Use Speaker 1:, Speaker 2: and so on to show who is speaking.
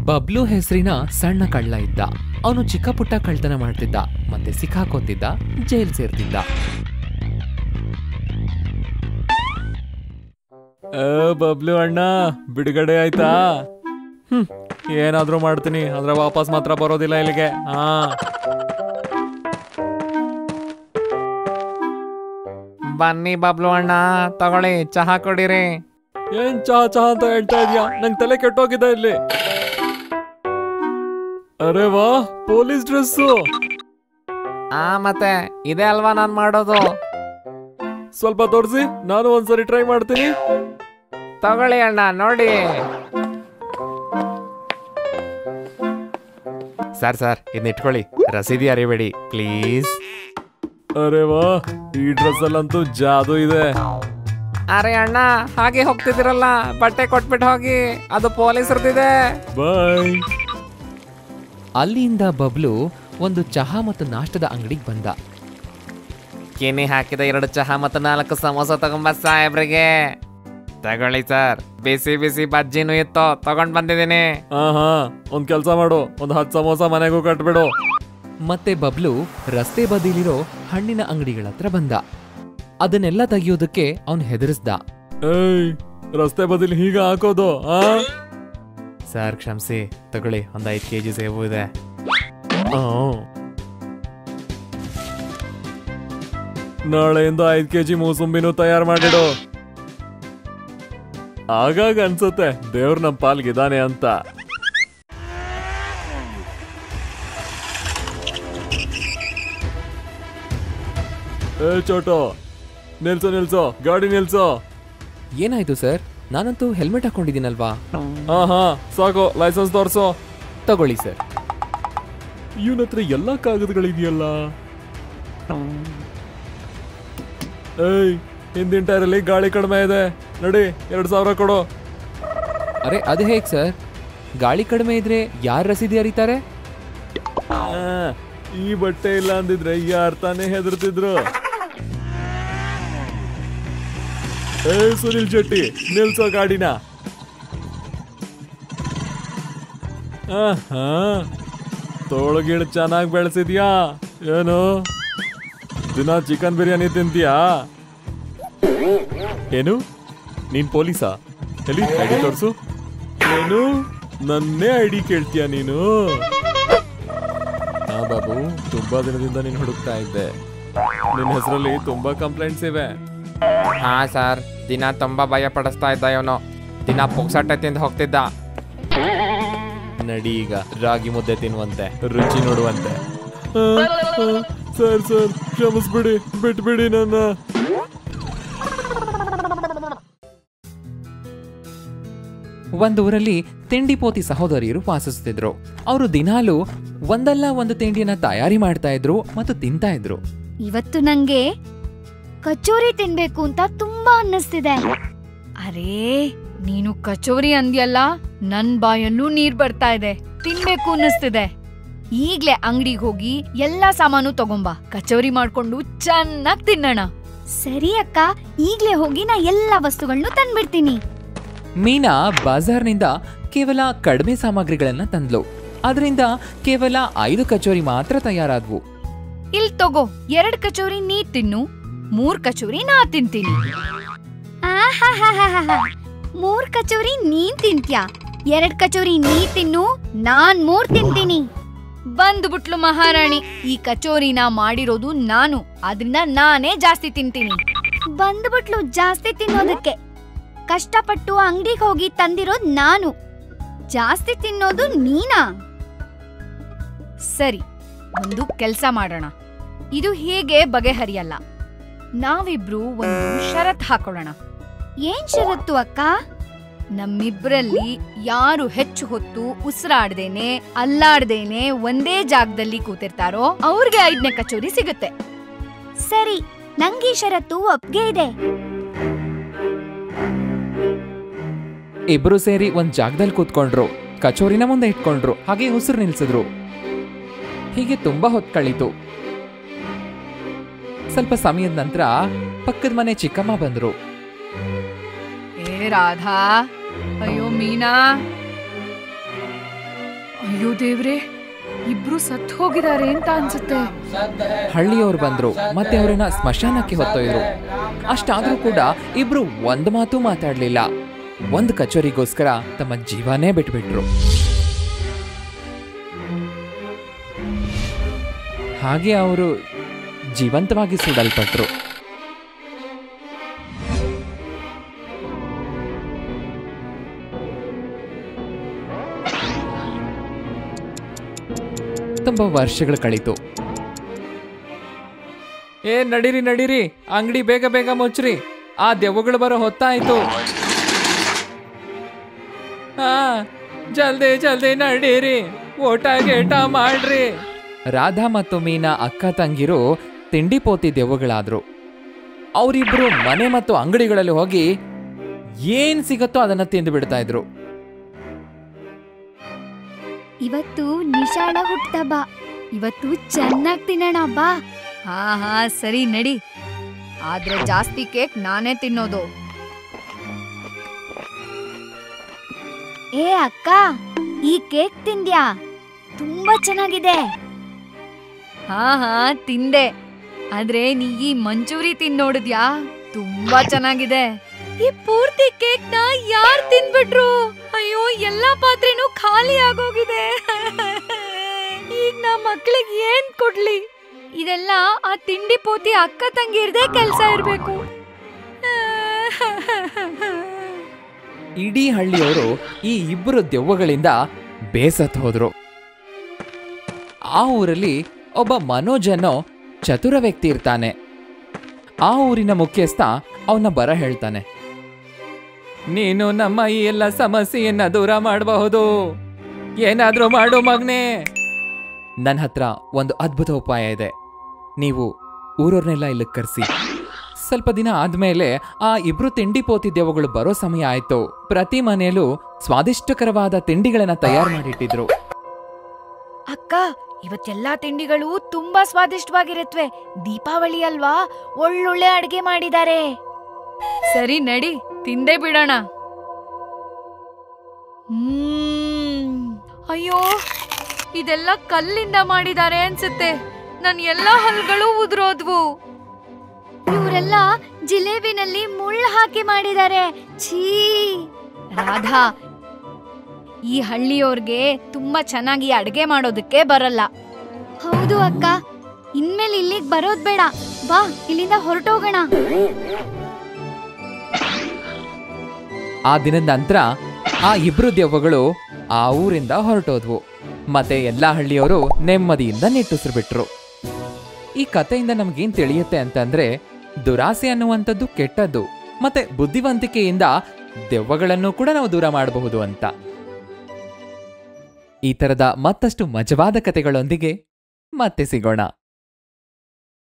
Speaker 1: ಬಬ್ಲು ಹೆಸರಿನ ಸಣ್ಣ ಕಳ್ಳ ಇದ್ದ ಅವನು ಚಿಕ್ಕ ಪುಟ್ಟ ಕಳ್ತನ ಮಾಡ್ತಿದ್ದ ಮತ್ತೆ ಸಿಕ್ಕಾಕೋತಿದ್ದ ಜೈಲ್ ಸೇರ್ತಿದ್ದ ಬಬ್ಲು ಅಣ್ಣ ಬಿಡುಗಡೆ ಆಯ್ತಾ ಹ್ಮ್ ಏನಾದ್ರೂ ಮಾಡ್ತೀನಿ ಆದ್ರೆ ವಾಪಸ್ ಮಾತ್ರ ಬರೋದಿಲ್ಲ ಇಲ್ಲಿಗೆ ಹಾ
Speaker 2: ಬನ್ನಿ ಬಬ್ಲು ಅಣ್ಣ ತಗೊಳ್ಳಿ ಚಹಾ ಕೊಡಿರಿ
Speaker 1: ಏನ್ ಚಹಾ ಚಹಾ ಅಂತ ಹೇಳ್ತಾ ಇದೀಯಾ ನಂಗ್ ತಲೆ ಕೆಟ್ಟೋಗಿದೆ ಇಲ್ಲಿ ಅರೆ ವಾ ಪೊಲೀಸ್ ಡ್ರೆಸ್ಸು
Speaker 2: ಆ ಮತ್ತೆ ಇದೇ ಅಲ್ವಾ ನಾನ್ ಮಾಡೋದು
Speaker 1: ಸ್ವಲ್ಪ ತೋರಿಸಿ ನಾನು ಒಂದ್ಸರಿ ಟ್ರೈ ಮಾಡ್ತೀನಿ
Speaker 2: ತಗೊಳ್ಳಿ ಅಣ್ಣ ನೋಡಿ
Speaker 1: ಸರ್ ಸರ್ ಇದನ್ನ ಇಟ್ಕೊಳ್ಳಿ ರಸೀದಿ ಅರಿಬೇಡಿ ಪ್ಲೀಸ್ ಅರೆ ವಾ ಈ ಡ್ರೆಸ್ ಅಲ್ಲಂತೂ ಜಾದು ಇದೆ
Speaker 2: ಅರೆ ಅಣ್ಣ ಹಾಗೆ ಹೋಗ್ತಿದಿರಲ್ಲ ಬಟ್ಟೆ ಕೊಟ್ಬಿಟ್ಟು ಹೋಗಿ ಅದು ಪೊಲೀಸರದಿದೆ
Speaker 1: ಬಾಯ್ ಅಲ್ಲಿಂದ ಬಬ್ಲು ಒಂದು ಚಹಾ ಮತ್ತು ನಾಷ್ಟದ ಅಂಗಡಿಗೆ ಬಂದ
Speaker 2: ಕಿನಿ ಹಾಕಿದ ಎರಡು ಚಹಾ ಮತ್ತು ನಾಲ್ಕು ಸಮೋಸ ತಗೊಂಬ ಸಾಹೇಬ್ರಿಗೆ ತಗೊಳ್ಳಿ ಸರ್ ಬಿಸಿ ಬಿಸಿ ಬಜ್ಜಿನೂ ಇತ್ತು ತಗೊಂಡ್ ಬಂದಿದ್ದೀನಿ
Speaker 1: ಹಾ ಹಾ ಒಂದ್ ಕೆಲ್ಸ ಮಾಡು ಒಂದ್ ಹತ್ತು ಸಮೋಸ ಮನೆಗೂ ಕಟ್ಬಿಡು ಮತ್ತೆ ಬಬ್ಲು ರಸ್ತೆ ಬದಿಲಿರೋ ಹಣ್ಣಿನ ಅಂಗಡಿಗಳ ಹತ್ರ ಬಂದ ಅದನ್ನೆಲ್ಲ ತೆಗಿಯೋದಕ್ಕೆ ಅವನ್ ಹೆದರಿಸ್ದ ಏಯ್ ರಸ್ತೆ ಬದಿಲಿ ಹೀಗ ಹಾಕೋದು ಆ ಸರ್ ಕ್ಷಮಿಸಿ ತಗೊಳ್ಳಿ ಒಂದ್ ಐದ್ ಕೆಜಿ ಸೇಬು ಇದೆ ನಾಳೆಯಿಂದ ಐದ್ ಕೆಜಿ ಮೂಸುಂಬಿನೂ ತಯಾರು ಮಾಡಿಡು ಆಗಾಗ ಅನ್ಸುತ್ತೆ ದೇವ್ರ ನಮ್ ಪಾಲ್ಗಿದಾನೆ ಅಂತ ಏ ಚೋಟು ನಿಲ್ಸು ನಿಲ್ಸು ಗಾಡಿ ನಿಲ್ಸು ಏನಾಯ್ತು ಸರ್ ನಾನಂತೂ ಹೆಲ್ಮೆಟ್ ಹಾಕೊಂಡಿದ್ದೀನಲ್ವಾ ಹಾ ಹಾ ಸಾಕು ಲೈಸೆನ್ಸ್ ತೋರ್ಸು ತಗೊಳ್ಳಿ ಸರ್ ಇವನ ಹತ್ರ ಎಲ್ಲ ಕಾಗದಗಳಿದೆಯಲ್ಲ ಏಯ್ ಹಿಂದಿನ ಟೈರಲ್ಲಿ ಗಾಳಿ ಕಡಿಮೆ ಇದೆ ನಡಿ ಎರಡು ಸಾವಿರ ಕೊಡು ಅರೆ ಅದು ಹೇಗೆ ಸರ್ ಗಾಳಿ ಕಡಿಮೆ ಇದ್ರೆ ಯಾರು ರಸೀದಿ ಅರಿತಾರೆ ಈ ಬಟ್ಟೆ ಇಲ್ಲ ಅಂದಿದ್ರೆ ಯಾರು ತಾನೇ ಹೆದರ್ತಿದ್ರು ಏ ಸುನಿಲ್ ಶೆಟ್ಟಿ ನಿಲ್ಸೋ ಗಾಡಿನ ಆಹಾ ತೋಳಗಿಳು ಚೆನ್ನಾಗಿ ಬೆಳೆಸಿದ್ಯಾ ಏನು ದಿನ ಚಿಕನ್ ಬಿರಿಯಾನಿ ತಿಂತೀಯಾ ಏನು ನೀನ್ ಪೊಲೀಸಾ ಎಲ್ಲಿ ಐಡಿ ತೋರ್ಸು ಏನು ನನ್ನೇ ಐಡಿ ಕೇಳ್ತೀಯ ನೀನು ಹಾ ಬಾಬು ತುಂಬಾ ದಿನದಿಂದ ನೀನ್ ಹುಡುಕ್ತಾ ಇದ್ದೆ ನಿನ್ನ ಹೆಸರಲ್ಲಿ ತುಂಬಾ ಕಂಪ್ಲೇಂಟ್ಸ್ ಇವೆ
Speaker 2: ಹಾ ಸರ್ ದಿನ ತುಂಬಾ ಭಯ ಪಡಿಸ್ತಾ ಇದ್ದ ಇವನು ದಿನ ಪುಕ್ಸಟ್ಟೆ ತಿಂದು ಹೋಗ್ತಿದ್ದ
Speaker 1: ನಡಿ ಈಗ ರಾಗಿ ಮುದ್ದೆ ತಿನ್ನುವಂತೆ ರುಚಿ ನೋಡುವಂತೆ ಸರ್ ಸರ್ ಕ್ಷಮಿಸ್ಬಿಡಿ ಬಿಟ್ಬಿಡಿ ನನ್ನ ಒಂದು ಊರಲ್ಲಿ ತಿಂಡಿಪೋತಿ ಸಹೋದರಿಯರು ವಾಸಿಸುತ್ತಿದ್ರು ಅವರು ದಿನಾಲು ಒಂದಲ್ಲ ಒಂದು ತಿಂಡಿಯನ್ನ ತಯಾರಿ ಮಾಡ್ತಾ ಇದ್ರು ಮತ್ತು ತಿಂತಾ ಇದ್ರು
Speaker 3: ಇವತ್ತು ನಂಗೆ ಕಚೋರಿ ತಿನ್ಬೇಕು ಅಂತ ತುಂಬಾ ಅನ್ನಿಸ್ತಿದೆ ಅರೇ ನೀನು ಕಚೋರಿ ಅಂದ್ಯಲ್ಲ ನನ್ ಬಾಯಲ್ಲೂ ನೀರ್ ಬರ್ತಾ ಇದೆ ತಿನ್ಬೇಕು ಅನ್ನಿಸ್ತಿದೆ ಈಗ್ಲೇ ಅಂಗಡಿಗೆ ಹೋಗಿ ಎಲ್ಲಾ ಸಾಮಾನು ತಗೊಂಬ ಕಚೋರಿ ಮಾಡ್ಕೊಂಡು ಚೆನ್ನಾಗ್ ತಿನ್ನೋಣ ಸರಿ ಅಕ್ಕ ಈಗ್ಲೇ ಹೋಗಿ ನಾ ಎಲ್ಲಾ ವಸ್ತುಗಳನ್ನು ತಂದ್ಬಿಡ್ತೀನಿ
Speaker 1: ಮೀನಾ ಬಾಜಾರ್ನಿಂದ ಕೇವಲ ಕಡಿಮೆ ಸಾಮಗ್ರಿಗಳನ್ನ ತಂದ್ಲು ಅದರಿಂದ ಕೇವಲ ಐದು ಕಚೋರಿ ಮಾತ್ರ ತಯಾರಾದ್ವು
Speaker 3: ಇಲ್ ತಗೋ ಎರಡ್ ಕಚೋರಿ ನೀ ತಿನ್ನು ಮೂರ್ ಕಚೋರಿ ನಾ ತಿಂತೀನಿ ಮೂರ್ ಕಚೋರಿ ನೀನ್ ತಿಂತ್ಯಾ ಎರಡ್ ಕಚೋರಿ ನೀ ತಿನ್ನು ನಾನ್ ಮೂರ್ ತಿಂತೀನಿ ಬಂದ್ಬಿಟ್ಲು ಮಹಾರಾಣಿ ಈ ಕಚೋರಿನ ಮಾಡಿರೋದು ನಾನು ಆದ್ರಿಂದ ನಾನೇ ಜಾಸ್ತಿ ತಿಂತೀನಿ ಬಂದ್ಬಿಟ್ಲು ಜಾಸ್ತಿ ತಿನ್ನೋದಕ್ಕೆ ಕಷ್ಟಪಟ್ಟು ಅಂಗಡಿಗೆ ಹೋಗಿ ತಂದಿರೋದ್ ನಾನು ಜಾಸ್ತಿ ತಿನ್ನೋದು ನೀನಾ ಸರಿ ಒಂದು ಕೆಲ್ಸ ಮಾಡೋಣ ಇದು ಹೇಗೆ ಬಗೆಹರಿಯಲ್ಲ ನಾವಿಬ್ರು ಒಂದು ಷರತ್ ಹಾಕೊಳ್ಳೋಣ ಏನ್ ಷರತ್ತು ಅಕ್ಕ ನಮ್ಮಿಬ್ರಲ್ಲಿ ಯಾರು ಹೆಚ್ಚು ಹೊತ್ತು ಉಸಿರಾಡ್ದೇನೆ ಅಲ್ಲಾಡ್ದೇನೆ ಒಂದೇ ಜಾಗದಲ್ಲಿ ಕೂತಿರ್ತಾರೋ ಅವ್ರಿಗೆ ಐದನೇ ಕಚೋರಿ ಸಿಗುತ್ತೆ ಸರಿ ನಂಗೆ ಈ ಷರತ್ತು ಒಪ್ಗೆ ಇದೆ
Speaker 1: ಇಬ್ರು ಸೇರಿ ಒಂದ್ ಜಾಗದಲ್ಲಿ ಕೂತ್ಕೊಂಡ್ರು ಕಚೋರಿನ ಮುಂದೆ ಇಟ್ಕೊಂಡ್ರು ಹಾಗೆ ಉಸಿರು ನಿಲ್ಸಿದ್ರು ಹೀಗೆ ತುಂಬಾ ಹೊತ್ತು ಕಳೀತು ಸ್ವಲ್ಪ ಸಮಯದ ನಂತರ ಪಕ್ಕದ ಮನೆ ಚಿಕ್ಕಮ್ಮ ಬಂದ್ರು
Speaker 3: ಏ ರಾಧಾ ಅಯ್ಯೋ ಮೀನಾ
Speaker 4: ಅಯ್ಯೋ ದೇವ್ರೆ ಇಬ್ರು ಸತ್ ಹೋಗಿದ್ದಾರೆ ಅಂತ ಅನ್ಸುತ್ತೆ
Speaker 1: ಹಳ್ಳಿಯವರು ಬಂದ್ರು ಮತ್ತೆ ಅವರನ್ನ ಸ್ಮಶಾನಕ್ಕೆ ಹೊತ್ತೊಯ್ದ್ರು ಅಷ್ಟಾದ್ರೂ ಕೂಡ ಇಬ್ರು ಒಂದ್ ಮಾತು ಮಾತಾಡ್ಲಿಲ್ಲ ಒಂದ್ ಕಚೇರಿಗೋಸ್ಕರ ತಮ್ಮ ಜೀವನೇ ಬಿಟ್ಬಿಟ್ರು ಹಾಗೆ ಅವರು ಜೀವಂತವಾಗಿ ಸುಡಲ್ಪಟ್ರು ತುಂಬಾ ವರ್ಷಗಳು ಕಳೀತು ಏ ನಡೀರಿ ನಡೀರಿ ಅಂಗಡಿ ಬೇಗ ಬೇಗ ಮುಚ್ಚ್ರಿ ಆ ದೆವ್ವಗಳು ಬರೋ ಹೊತ್ತಾಯ್ತು ಹಾ ಜಲ್ದಿ ಜಲ್ದಿ ನಡೀರಿ ಊಟ ಗೇಟ ಮಾಡ್ರಿ ರಾಧಾ ಮತ್ತು ಮೀನಾ ಅಕ್ಕ ತಂಗಿರು ತಿಂಡಿ ಪೋತಿ ದೆವ್ವಗಳಾದ್ರು ಅವರಿಬ್ರು ಮನೆ ಮತ್ತು ಅಂಗಡಿಗಳಲ್ಲಿ ಹೋಗಿ ಏನ್ ಸಿಗತ್ತೋ ಅದನ್ನ ತಿಂದು ಬಿಡ್ತಾ ಇದ್ರು
Speaker 3: ಇವತ್ತು ನಿಶಾಳ ಹುಟ್ಟಬ್ಬ ಇವತ್ತು ಚೆನ್ನಾಗ್ ತಿನ್ನೋಣ ಬಾ ಹಾ ಹಾ ಸರಿ ನಡಿ ಆದ್ರೆ ಜಾಸ್ತಿ ಕೇಕ್ ನಾನೇ ತಿನ್ನೋದು ಏ ಅಕ್ಕ ಈ ಕೇಕ್ ತಿಂದ್ಯಾ ತುಂಬಾ ಚೆನ್ನಾಗಿದೆ ಹಾ ಹಾ ತಿಂದೆ ಆದ್ರೆ ನೀ ಈ ಮಂಚೂರಿ ತಿನ್ ನೋಡಿದ್ಯಾ ತುಂಬಾ ಚೆನ್ನಾಗಿದೆ ಈ ಪೂರ್ತಿ ಕೇಕ್ ನ ಯಾರ್ ತಿನ್ಬಿಟ್ರು ಅಯ್ಯೋ ಎಲ್ಲಾ ಪಾತ್ರೆನೂ ಖಾಲಿ ಆಗೋಗಿದೆ ಈಗ ನಾ ಮಕ್ಳಿಗೆ ಏನ್ ಕೊಡ್ಲಿ ಇದೆಲ್ಲ ಆ ತಿಂಡಿ ಪೋತಿ ಅಕ್ಕ ತಂಗಿರ್ದೇ ಕೆಲ್ಸ ಇರ್ಬೇಕು
Speaker 1: ಇಡೀ ಹಳ್ಳಿಯವರು ಈ ಇಬ್ಬರು ದೆವ್ವಗಳಿಂದ ಬೇಸತ್ ಹೋದ್ರು ಆ ಊರಲ್ಲಿ ಒಬ್ಬ ಮನೋಜ್ ಅನ್ನೋ ಚತುರ ವ್ಯಕ್ತಿ ಇರ್ತಾನೆ ಆ ಊರಿನ ಮುಖ್ಯಸ್ಥ ಅವನ ಬರ ಹೇಳ್ತಾನೆ ನೀನು ನಮ್ಮ ಈ ಎಲ್ಲ ಸಮಸ್ಯೆಯನ್ನ ದೂರ ಮಾಡಬಹುದು ಏನಾದ್ರೂ ಮಾಡು ಮಗ್ನೆ ನನ್ನ ಹತ್ರ ಒಂದು ಅದ್ಭುತ ಉಪಾಯ ಇದೆ ನೀವು ಊರವ್ರನ್ನೆಲ್ಲ ಇಲ್ಲಿಗೆ ಕರೆಸಿ ಸ್ವಲ್ಪ ದಿನ ಆದ್ಮೇಲೆ ಆ ಇಬ್ರು ತಿಂಡಿ ಪೋತಿ ದೆವ್ವಗಳು ಬರೋ ಸಮಯ ಆಯ್ತು ಪ್ರತಿ ಮನೆಯಲ್ಲೂ ಸ್ವಾದಿಷ್ಟಕರವಾದ ತಿಂಡಿಗಳನ್ನ ತಯಾರು ಮಾಡಿಟ್ಟಿದ್ರು
Speaker 3: ಅಕ್ಕ ಇವತ್ತೆಲ್ಲಾ ತಿಂಡಿಗಳು ತುಂಬಾ ಸ್ವಾದಿಷ್ಟವಾಗಿರುತ್ತವೆ ದೀಪಾವಳಿ ಅಲ್ವಾ ಒಳ್ಳೊಳ್ಳೆ ಅಡ್ಗೆ ಮಾಡಿದ್ದಾರೆ ಸರಿ ನಡಿ ತಿಂದೇ ಬಿಡೋಣ ಹ್ಮ್ ಅಯ್ಯೋ ಇದೆಲ್ಲ ಕಲ್ಲಿಂದ ಮಾಡಿದ್ದಾರೆ ಅನ್ಸುತ್ತೆ ನನ್ ಎಲ್ಲಾ ಹಲ್ಗಳು ಉದುರೋದ್ವು ಇವರೆಲ್ಲ ಜಿಲೇಬಿನಲ್ಲಿ ಮುಳ್ಳು ಹಾಕಿ ಮಾಡಿದ್ದಾರೆ ಛೀ ರಾಧಾ ಈ ಹಳ್ಳಿಯೋರ್ಗೆ ತುಂಬಾ ಚೆನ್ನಾಗಿ ಅಡ್ಗೆ ಮಾಡೋದಕ್ಕೆ ಬರಲ್ಲ ಹೌದು ಅಕ್ಕ ಇನ್ಮೇಲೆ ಇಲ್ಲಿಗೆ ಬರೋದ್ ಬೇಡ ಬಾ ಇಲ್ಲಿಂದ ಹೊರಟೋಗೋಣ
Speaker 1: ಆ ದಿನದ ನಂತರ ಆ ಇಬ್ರು ದೆವ್ವಗಳು ಆ ಊರಿಂದ ಹೊರಟೋದ್ವು ಮತ್ತೆ ಎಲ್ಲಾ ಹಳ್ಳಿಯವರು ನೆಮ್ಮದಿಯಿಂದ ನಿಟ್ಟುಸಿರು ಬಿಟ್ರು ಈ ಕಥೆಯಿಂದ ನಮ್ಗೇನ್ ತಿಳಿಯುತ್ತೆ ಅಂತಂದ್ರೆ ದುರಾಸೆ ಅನ್ನುವಂಥದ್ದು ಕೆಟ್ಟದ್ದು ಮತ್ತೆ ಬುದ್ಧಿವಂತಿಕೆಯಿಂದ ದೆವ್ವಗಳನ್ನು ಕೂಡ ನಾವು ದೂರ ಮಾಡಬಹುದು ಅಂತ ಈ ತರದ ಮತ್ತಷ್ಟು ಮಜವಾದ ಕಥೆಗಳೊಂದಿಗೆ ಮತ್ತೆ ಸಿಗೋಣ